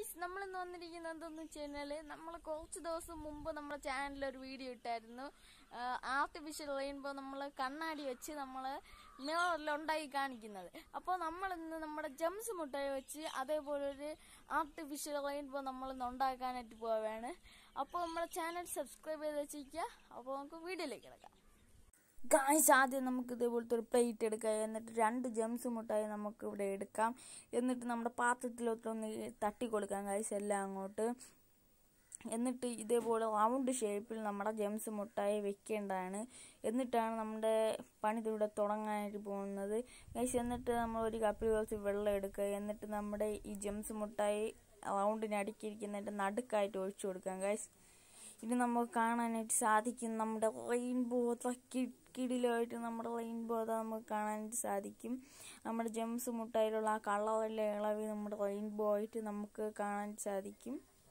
guys നമ്മൾ ഇന്ന് വന്നിരിക്കുന്നത് എന്തെന്ന് വെച്ച് കഴിഞ്ഞാല് നമ്മൾ കുറച്ച് ദിവസം മുമ്പ് നമ്മുടെ ചാനലിൽ ഒരു വീഡിയോ ഇട്ടായിരുന്നു ആർട്ടിഫിഷ്യൽ റെയിൻബോ നമ്മൾ കണ്ണാടി വെച്ച് നമ്മൾ മിററിൽ ഉണ്ടാക്കി കാണിക്കുന്നത് അപ്പോൾ നമ്മൾ ഇന്ന് നമ്മുടെ ജംസ് മുട്ടായി വെച്ച് അതേപോലെ ഒരു ആർട്ടിഫിഷ്യൽ റെയിൻബോ നമ്മൾ ഇന്ന് ഉണ്ടാക്കാനായിട്ട് പോവുകയാണ് അപ്പോൾ നമ്മുടെ ചാനൽ സബ്സ്ക്രൈബ് ചെയ്ത് വെച്ചിരിക്കുക അപ്പോൾ നമുക്ക് വീഡിയോയിലേക്ക് കിടക്കാം ഗായ്സ് ആദ്യം നമുക്ക് ഇതേപോലത്തെ ഒരു പ്ലേറ്റ് എടുക്കാം എന്നിട്ട് രണ്ട് ജംസ് മുട്ടായി നമുക്ക് ഇവിടെ എടുക്കാം എന്നിട്ട് നമ്മുടെ പാത്രത്തിലൊത്തൊന്ന് തട്ടി കൊടുക്കാം ഗായ്സ് എല്ലാം അങ്ങോട്ട് എന്നിട്ട് ഇതേപോലെ റൗണ്ട് ഷേപ്പിൽ നമ്മുടെ ജംസ് മുട്ടായി വെക്കേണ്ടതാണ് എന്നിട്ടാണ് നമ്മുടെ പണി ഇവിടെ തുടങ്ങാനായിട്ട് പോകുന്നത് ഗൈസ് എന്നിട്ട് നമ്മൾ ഒരു കപ്പിൽ കുറച്ച് വെള്ളം എടുക്കുക എന്നിട്ട് നമ്മുടെ ഈ ജംസ് മുട്ടായി റൗണ്ടിന് അടുക്കിയിരിക്കുന്നതിൻ്റെ നടുക്കായിട്ട് ഒഴിച്ചു കൊടുക്കാം ഗൈസ് ഇത് നമുക്ക് കാണാനായിട്ട് സാധിക്കും നമ്മുടെ റെയിൻബോ കിടിലായിട്ട് നമ്മുടെ റെയിൻബോ അത് നമുക്ക് കാണാനായിട്ട് സാധിക്കും നമ്മുടെ ജംസ് മുട്ടായിലുള്ള ആ കളറിലെ ഇളവി നമ്മുടെ റെയിൻബോ ആയിട്ട് നമുക്ക് കാണാൻ സാധിക്കും